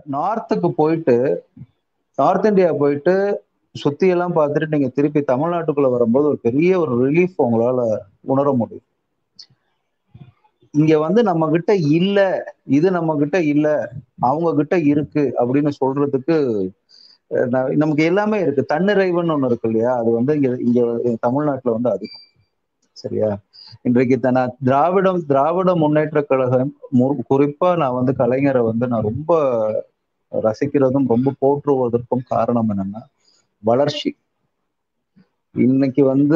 நார்த்துக்கு போயிட்டு north India போயிட்டு சுத்தி எல்லாம் பார்த்துட்டு நீங்க திருப்பி தமிழ்நாட்டுக்குள்ள வரும்போது ஒரு பெரிய ஒரு ரிலீஃப் உங்களால உணர முடியும் இங்க வந்து நம்ம கிட்ட இல்ல இது நம்ம கிட்ட இல்ல அவங்க கிட்ட இருக்கு அப்படின்னு சொல்றதுக்கு அஹ், ந- நமக்கு எல்லாமே இருக்கு தன்னிறைவுன்னு ஒண்ணு இருக்கு இல்லையா அது வந்து இங்க இங்க தமிழ்நாட்டுல வந்து அதிகம் சரியா இன்றைக்கு த- நான் திராவிடம் திராவிட முன்னேற்ற கழகம் மு- குறிப்பா நான் வந்து கலைஞரை வந்து நான் ரொம்ப ரசிக்கிறதும் ரொம்ப போற்றுவதற்கும் காரணம் என்னன்னா வளர்ச்சி இன்னைக்கு வந்து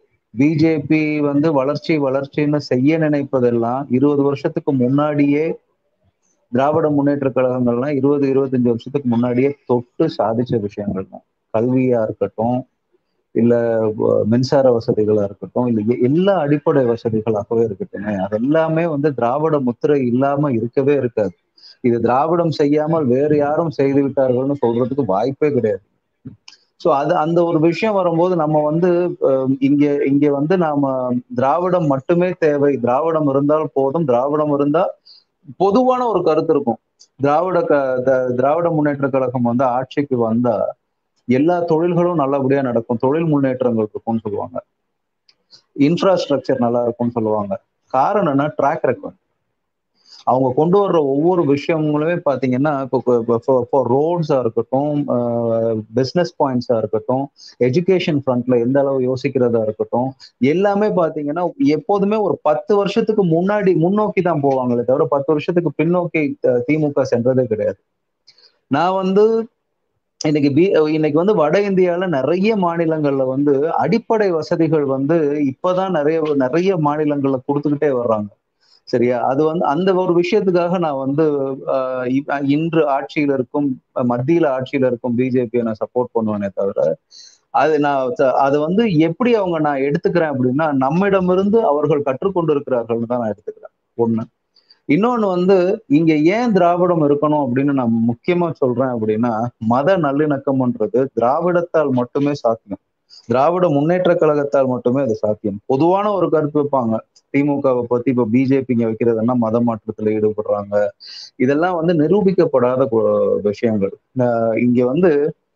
பிஜேபி வந்து வளர்ச்சி வளர்ச்சின்னு செய்ய நினைப்பதெல்லாம் இருபது வருஷத்துக்கு முன்னாடியே திராவிட முன்னேற்ற கழகங்கள்லாம் இருபது இருபத்தஞ்சு வருஷத்துக்கு முன்னாடியே தொட்டு சாதிச்ச விஷயங்கள் தான் கல்வியா இருக்கட்டும் இல்ல வ- மின்சார வசதிகளா இருக்கட்டும் இல்ல எ- எல்லா அடிப்படை வசதிகளாகவே இருக்கட்டுமே அது எல்லாமே வந்து திராவிட முத்திரை இல்லாம இருக்கவே இருக்காது இது திராவிடம் செய்யாமல் வேறு யாரும் செய்து விட்டார்கள்னு சொல்றதுக்கு வாய்ப்பே கிடையாது சோ அது அந்த ஒரு விஷயம் வரும்போது நம்ம வந்து அஹ், இங்க இங்க வந்து நாம திராவிடம் மட்டுமே தேவை திராவிடம் இருந்தால் போதும் திராவிடம் இருந்தா பொதுவான ஒரு கருத்து இருக்கும் திராவிட க த- திராவிட முன்னேற்ற கழகம் வந்து ஆட்சிக்கு வந்தா எல்லா தொழில்களும் நல்லபடியா நடக்கும் தொழில் முன்னேற்றங்கள் இருக்கும்னு சொல்லுவாங்க இன்ஃப்ராஸ்ட்ரக்சர் நல்லா இருக்கும்னு சொல்லுவாங்க காரணம் என்ன ட்ராக் ரெக்கார்ட் அவங்க கொண்டு வர்ற ஒவ்வொரு விஷயங்களுமே பாத்தீங்கன்னா இப்போ ரோட்ஸா இருக்கட்டும் பிசினஸ் பாயிண்ட்ஸா இருக்கட்டும் எஜுகேஷன் ஃப்ரண்ட்ல எந்த அளவு யோசிக்கிறதா இருக்கட்டும் எல்லாமே பாத்தீங்கன்னா எப்போதுமே ஒரு பத்து வருஷத்துக்கு முன்னாடி முன்னோக்கி தான் போவாங்களே தவிர பத்து வருஷத்துக்கு பின்னோக்கி த- திமுக சென்றதே கிடையாது நான் வந்து இன்னைக்கு பி இன்னைக்கு வந்து வட இந்தியால நிறைய மாநிலங்கள்ல வந்து அடிப்படை வசதிகள் வந்து இப்பதான் நிறைய நிறைய மாநிலங்கள்ல கொடுத்துக்கிட்டே வர்றாங்க சரியா அது வந்து அந்த ஒரு விஷயத்துக்காக நான் வந்து ஆஹ் இ- இன்று ஆட்சியில இருக்கும் மத்தியில ஆட்சியில இருக்கும் பிஜேபியை நான் சப்போர்ட் பண்ணுவேனே தவிர அது நான் த- அது வந்து எப்படி அவங்க நான் எடுத்துக்கிறேன் அப்படின்னா நம்மிடமிருந்து அவர்கள் கற்றுக்கொண்டு இருக்கிறார்கள்னு தான் நான் எடுத்துக்கிறேன் ஒண்ணு இன்னொன்னு வந்து இங்க ஏன் திராவிடம் இருக்கணும் அப்படின்னு நான் முக்கியமா சொல்றேன் அப்படின்னா மத நல்லிணக்கம்ன்றது திராவிடத்தால் மட்டுமே சாத்தியம் திராவிட முன்னேற்ற கழகத்தால் மட்டுமே அது சாத்தியம் பொதுவான ஒரு கருத்து வைப்பாங்க திமுகவை பத்தி இப்ப பிஜேபி இங்க வைக்கிறதுன்னா மத மாற்றத்துல ஈடுபடுறாங்க இதெல்லாம் வந்து நிரூபிக்கப்படாத கு- விஷயங்கள் ஆஹ் இங்க வந்து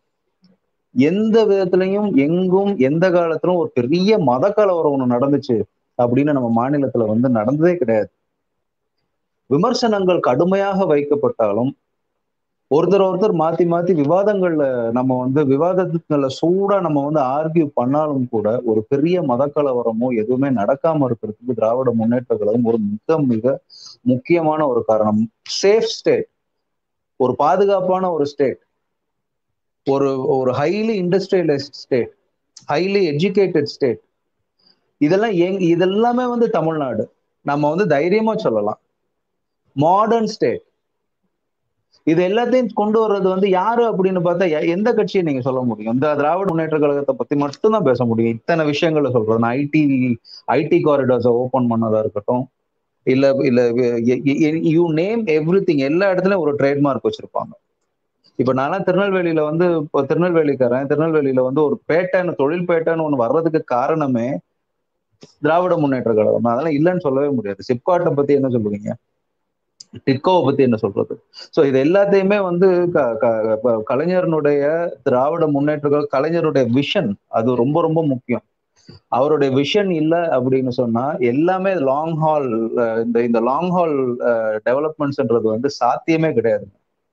எந்த விதத்திலையும் எங்கும் எந்த காலத்திலும் ஒரு பெரிய மத கலவரம் ஒண்ணு நடந்துச்சு அப்படின்னு நம்ம மாநிலத்துல வந்து நடந்ததே கிடையாது விமர்சனங்கள் கடுமையாக வைக்கப்பட்டாலும் ஒருத்தர் ஒருத்தர் மாத்தி மாத்தி விவாதங்கள்ல நம்ம வந்து விவாதத்துக்குள்ள சூடா நம்ம வந்து ஆர்கியூ பண்ணாலும் கூட ஒரு பெரிய மத கலவரமோ எதுவுமே நடக்காம இருக்கிறதுக்கு திராவிட முன்னேற்ற கழகம் ஒரு மிக மிக முக்கியமான ஒரு காரணம் சேஃப் ஸ்டேட் ஒரு பாதுகாப்பான ஒரு ஸ்டேட் ஒரு ஒரு highly industrialised state highly educated state இதெல்லாம் எங் இதெல்லாமே வந்து தமிழ்நாடு நம்ம வந்து தைரியமா சொல்லலாம் மாடர்ன் ஸ்டேட் இது எல்லாத்தையும் கொண்டு வர்றது வந்து யாரு அப்படின்னு பார்த்தா எ- எந்த கட்சியை நீங்க சொல்ல முடியும் இந்த திராவிட முன்னேற்ற கழகத்தை பத்தி மட்டும்தான் பேச முடியும் இத்தனை விஷயங்களை சொல்றேன் ஐடி ஐடி காரிடார்ஸை ஓபன் பண்ணதா இருக்கட்டும் இல்ல இல்ல யூ நேம் எவ்ரி திங் எல்லா இடத்துலயும் ஒரு ட்ரேட்மார்க் வச்சிருப்பாங்க இப்ப நான்லாம் திருநெல்வேலியில வந்து இப்போ திருநெல்வேலிக்காரன் திருநெல்வேலியில வந்து ஒரு பேட்டைன்னு தொழில் பேட்டைன்னு ஒண்ணு வர்றதுக்கு காரணமே திராவிட முன்னேற்ற கழகம் தான். அதெல்லாம் இல்லைன்னு சொல்லவே முடியாது சிப்காட்டை பத்தி என்ன சொல்லுவீங்க டிட்கோவை பத்தி என்ன சொல்றது சோ இது எல்லாத்தையுமே வந்து க- க- க- கலைஞரனுடைய திராவிட முன்னேற்ற கழக- கலைஞருடைய விஷன் அது ரொம்ப ரொம்ப முக்கியம் அவருடைய விஷன் இல்ல அப்படின்னு சொன்னா எல்லாமே லாங் ஹால் இந்த இந்த லாங் ஹால் டெவலப்மெண்ட்ஸ்ன்றது வந்து சாத்தியமே கிடையாது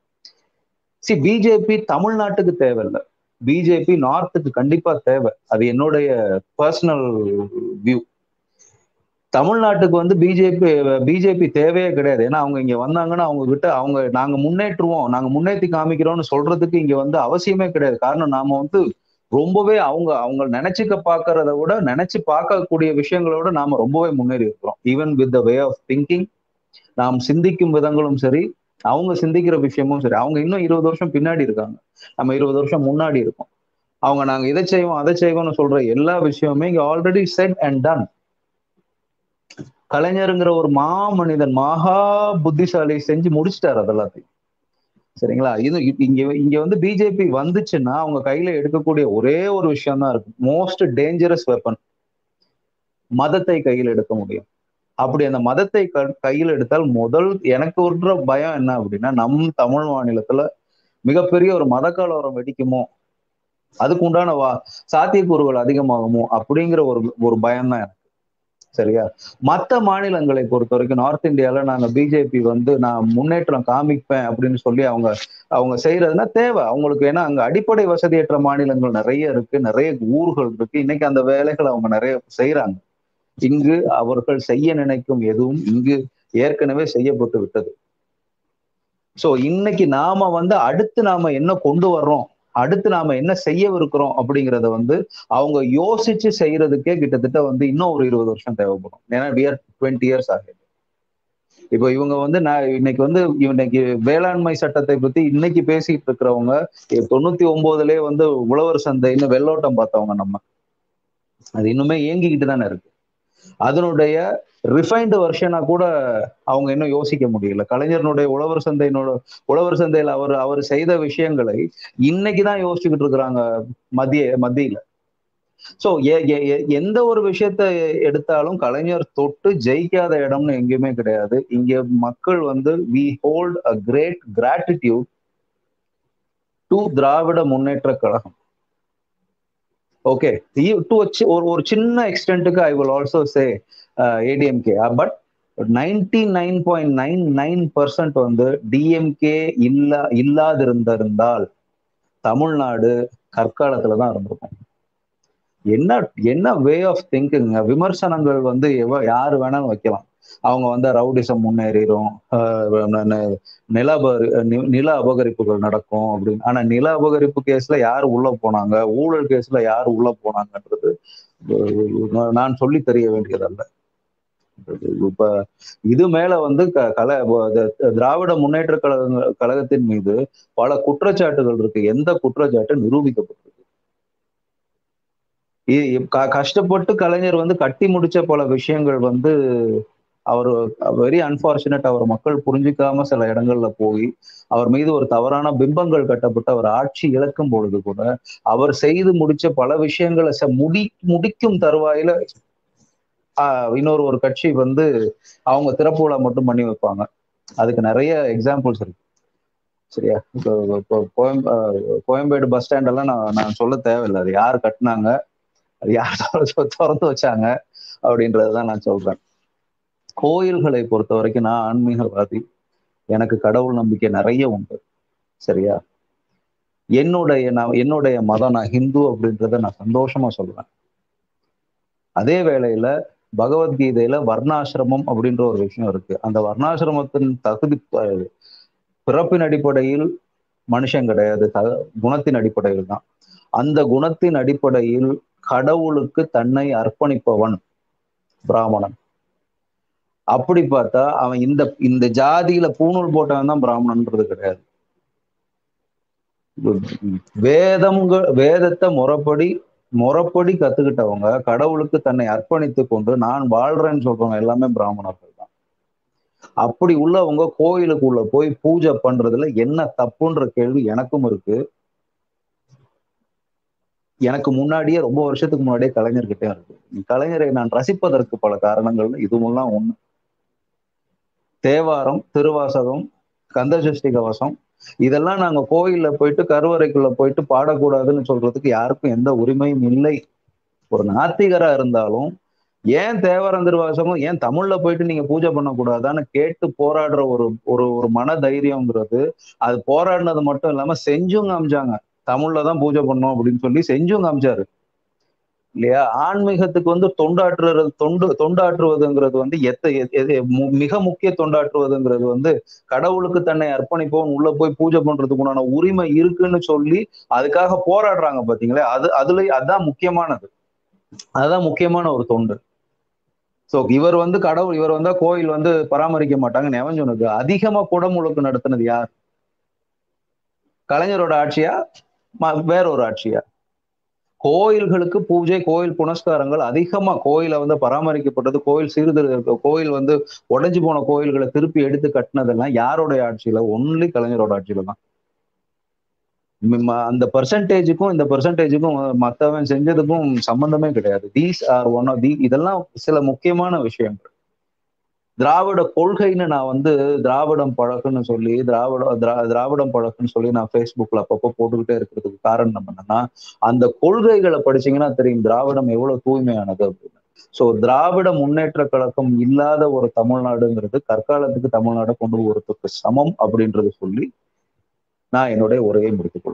சி பிஜேபி தமிழ்நாட்டுக்கு தேவையில்லை பிஜேபி நார்த்துக்கு கண்டிப்பா தேவை அது என்னுடைய பர்சனல் வியூ தமிழ்நாட்டுக்கு வந்து பிஜேபி பிஜேபி தேவையே கிடையாது ஏன்னா அவங்க இங்க வந்தாங்கன்னா அவங்க கிட்ட அவங்க நாங்க முன்னேற்றுவோம் நாங்க முன்னேற்றி காமிக்கிறோம்னு சொல்றதுக்கு இங்க வந்து அவசியமே கிடையாது காரணம் நாம வந்து ரொம்பவே அவங்க அவங்க நினைச்சுக்க பாக்குறத விட நினைச்சு பார்க்கக்கூடிய விஷயங்களோட நாம ரொம்பவே முன்னேறி இருக்கிறோம் even with the way of thinking நாம் சிந்திக்கும் விதங்களும் சரி அவங்க சிந்திக்கிற விஷயமும் சரி அவங்க இன்னும் இருபது வருஷம் பின்னாடி இருக்காங்க நம்ம இருபது வருஷம் முன்னாடி இருக்கோம் அவங்க நாங்க இதை செய்வோம் அதை செய்வோம்னு சொல்ற எல்லா விஷயமுமே இங்க ஆல்ரெடி செட் அண்ட் டன் கலைஞருங்கிற ஒரு மா மனிதன் மகா புத்திசாலி செஞ்சு முடிச்சிட்டாரு அதெல்லாத்தையும் சரிங்களா இது இங்க இங்க வந்து பிஜேபி வந்துச்சுன்னா அவங்க கையில எடுக்கக்கூடிய ஒரே ஒரு விஷயம் தான் இருக்கு மோஸ்ட் டேஞ்சரஸ் வெப்பன் மதத்தை கையில் எடுக்க முடியும் அப்படி அந்த மதத்தை க- கையில் எடுத்தால் முதல் எனக்கு ஒரு பயம் என்ன அப்படின்னா நம் தமிழ் மாநிலத்துல மிகப்பெரிய ஒரு மத கலவரம் வெடிக்குமோ அதுக்கு உண்டான வா சாத்தியக்கூறுகள் அதிகமாகுமோ அப்படிங்கிற ஒரு ஒரு பயம் தான் எனக்கு சரியா மத்த மாநிலங்களை பொறுத்த வரைக்கும் நார்த் இந்தியால நாங்க பிஜேபி வந்து நான் முன்னேற்றம் காமிப்பேன் அப்படின்னு சொல்லி அவங்க அவங்க செய்யறதுன்னா தேவை அவங்களுக்கு ஏன்னா அங்க அடிப்படை வசதியற்ற மாநிலங்கள் நிறைய இருக்கு நிறைய ஊர்கள் இருக்கு இன்னைக்கு அந்த வேலைகளை அவங்க நிறைய செய்யறாங்க இங்கு அவர்கள் செய்ய நினைக்கும் எதுவும் இங்கு ஏற்கனவே செய்யப்பட்டு விட்டது சோ இன்னைக்கு நாம வந்து அடுத்து நாம என்ன கொண்டு வர்றோம் அடுத்து நாம என்ன செய்யவிருக்கிறோம் அப்படிங்கறத வந்து அவங்க யோசிச்சு செய்யறதுக்கே கிட்டத்தட்ட வந்து இன்னும் ஒரு இருபது வருஷம் தேவைப்படும் ஏன்னா வியர் டுவெண்ட்டி இயர்ஸ் ஆகுது இப்போ இவங்க வந்து நான் இன்னைக்கு வந்து இன்னைக்கு வேளாண்மை சட்டத்தை பத்தி இன்னைக்கு பேசிட்டு இருக்கிறவங்க தொண்ணூத்தி ஒன்பதுலயே வந்து உழவர் சந்தைன்னு வெள்ளோட்டம் பார்த்தவங்க நம்ம அது இன்னுமே இயங்கிக்கிட்டு தானே இருக்கு அதனுடைய ரிஃபைன்டு வெர்ஷனா கூட அவங்க இன்னும் யோசிக்க முடியல கலைஞரனுடைய உழவர் சந்தையினோட உழவர் சந்தையில அவர் அவர் செய்த விஷயங்களை இன்னைக்குதான் யோசிச்சுக்கிட்டு இருக்கிறாங்க மத்திய மத்தியில சோ எந்த ஒரு விஷயத்த எடுத்தாலும் கலைஞர் தொட்டு ஜெயிக்காத இடம்னு எங்கேயுமே கிடையாது இங்க மக்கள் வந்து we hold a great gratitude to Dravida Munnetra Kazhagam okay to ஒரு ஒரு சின்ன எக்ஸ்டென்ட்டுக்கு I will also say ADMK but ninety nine point nine nine percent வந்து டிஎம்கே இல்லா இல்லாதிருந்திருந்தால் தமிழ்நாடு கற்காலத்துல தான் இருந்திருக்கும் என்ன என்ன வே ஆஃப் திங்கிங் விமர்சனங்கள் வந்து எவ யாரு வேணாலும் வைக்கலாம் அவங்க வந்து ரவுடிசம் முன்னேறிடும் நில நில அபகரிப்புகள் நடக்கும் அப்படின்னு ஆனா நில அபகரிப்பு கேஸ்ல யாரு உள்ள போனாங்க ஊழல் கேஸ்ல யாரு உள்ள போனாங்கன்றது நான் சொல்லி தெரிய வேண்டியதல்ல இப்ப இது மேல வந்து கல திராவிட முன்னேற்ற கழக கழகத்தின் மீது பல குற்றச்சாட்டுகள் இருக்கு எந்த குற்றச்சாட்டு நிரூபிக்கப்பட்டிருக்கு கஷ்டப்பட்டு கலைஞர் வந்து கட்டி முடிச்ச பல விஷயங்கள் வந்து அவர் வெரி அன்பார்ச்சுனேட் அவர் மக்கள் புரிஞ்சுக்காம சில இடங்கள்ல போய் அவர் மீது ஒரு தவறான பிம்பங்கள் கட்டப்பட்டு அவர் ஆட்சி இழக்கும் பொழுது கூட அவர் செய்து முடிச்ச பல விஷயங்களை முடி முடிக்கும் தருவாயில ஆஹ் இன்னொரு ஒரு கட்சி வந்து அவங்க திறப்பு விழா மட்டும் பண்ணி வைப்பாங்க அதுக்கு நிறைய எக்ஸாம்பிள்ஸ் இருக்கு சரியா இப்போ கோயம் கோயம்பேடு பஸ் ஸ்டாண்ட் எல்லாம் நான் நான் சொல்ல தேவையில்லை அது யார் கட்டினாங்க அது யார் திறந்து வச்சாங்க அப்படின்றதுதான் நான் சொல்றேன் கோயில்களை பொறுத்த வரைக்கும் நான் ஆன்மீகவாதி எனக்கு கடவுள் நம்பிக்கை நிறைய உண்டு சரியா என்னுடைய நான் என்னுடைய மதம் நான் ஹிந்து அப்படின்றத நான் சந்தோஷமா சொல்றேன் அதே வேளையில பகவத்கீதையில வர்ணாசிரமம் அப்படின்ற ஒரு விஷயம் இருக்கு அந்த வர்ணாசிரமத்தின் தகுதி பிறப்பின் அடிப்படையில் மனுஷன் கிடையாது த குணத்தின் அடிப்படையில் தான் அந்த குணத்தின் அடிப்படையில் கடவுளுக்கு தன்னை அர்ப்பணிப்பவன் பிராமணன் அப்படி பார்த்தா அவன் இந்த இந்த ஜாதியில பூணூல் போட்டவன் தான் பிராமணன்றது கிடையாது வேதம்ங்க வேதத்தை முறைப்படி முறைப்படி கத்துக்கிட்டவங்க கடவுளுக்கு தன்னை அர்ப்பணித்து கொண்டு நான் வாழ்றேன்னு சொல்றவங்க எல்லாமே பிராமணர்கள் தான் அப்படி உள்ளவங்க கோயிலுக்குள்ள போய் பூஜை பண்றதுல என்ன தப்புன்ற கேள்வி எனக்கும் இருக்கு எனக்கு முன்னாடியே ரொம்ப வருஷத்துக்கு முன்னாடியே கலைஞர்கிட்டே இருக்கு கலைஞரை நான் ரசிப்பதற்கு பல காரணங்கள் இதுவெல்லாம் ஒண்ணு தேவாரம் திருவாசகம் கந்தசஷ்டி கவசம் இதெல்லாம் நாங்க கோயில்ல போயிட்டு கருவறைக்குள்ள போயிட்டு பாடக்கூடாதுன்னு சொல்றதுக்கு யாருக்கும் எந்த உரிமையும் இல்லை ஒரு நாத்திகரா இருந்தாலும் ஏன் தேவாரம் திருவாசகம் ஏன் தமிழ்ல போயிட்டு நீங்க பூஜை பண்ணக்கூடாதான்னு கேட்டு போராடுற ஒரு ஒரு ஒரு மன தைரியம்ங்கிறது அது போராடினது மட்டும் இல்லாம செஞ்சும் காமிச்சாங்க தமிழ்ல தான் பூஜை பண்ணோம் அப்படின்னு சொல்லி செஞ்சும் காமிச்சாரு இல்லையா ஆன்மீகத்துக்கு வந்து தொண்டாற்றுறது தொண்டு தொண்டாற்றுவதுங்கிறது வந்து எத்த மிக முக்கிய தொண்டாற்றுவதுங்கிறது வந்து கடவுளுக்கு தன்னை அர்ப்பணிப்பவன் உள்ள போய் பூஜை பண்றதுக்கு உண்டான உரிமை இருக்குன்னு சொல்லி அதுக்காக போராடுறாங்க பாத்தீங்களா அது அதுல அதான் முக்கியமானது அதுதான் முக்கியமான ஒரு தொண்டு சோ இவர் வந்து கடவுள் இவர் வந்தா கோயில் வந்து பராமரிக்க மாட்டாங்கன்னு எவன் சொன்னது அதிகமா குடமுழுக்கு நடத்தினது யார் கலைஞரோட ஆட்சியா வேற ஒரு ஆட்சியா கோயில்களுக்கு பூஜை கோயில் புனஸ்காரங்கள் அதிகமா கோயில வந்து பராமரிக்கப்பட்டது கோயில் சீர்திரு கோயில் வந்து உடஞ்சு போன கோயில்களை திருப்பி எடுத்து கட்டினதெல்லாம் யாரோடைய ஆட்சியில ஒன்லி கலைஞரோட ஆட்சியில தான் அந்த பர்சன்டேஜுக்கும் இந்த பர்சன்டேஜுக்கும் மத்தவன் செஞ்சதுக்கும் சம்பந்தமே கிடையாது these are one of the இதெல்லாம் சில முக்கியமான விஷயங்கள் திராவிட கொள்கைன்னு நான் வந்து திராவிடம் பழக்கம்னு சொல்லி திராவிட திரா- திராவிடம் பழக்கம்னு சொல்லி நான் ஃபேஸ்புக்ல அப்பப்போ போட்டுக்கிட்டே இருக்கிறதுக்கு காரணம் என்னன்னா அந்த கொள்கைகளை படிச்சீங்கன்னா தெரியும் திராவிடம் எவ்வளவு தூய்மையானது அப்படின்னு சோ திராவிட முன்னேற்ற கழகம் இல்லாத ஒரு தமிழ்நாடுங்கிறது கற்காலத்துக்கு தமிழ்நாடை கொண்டு போறதுக்கு சமம் அப்படின்றது சொல்லி நான் என்னுடைய உரையை முடித்துக் கொள்கிறேன்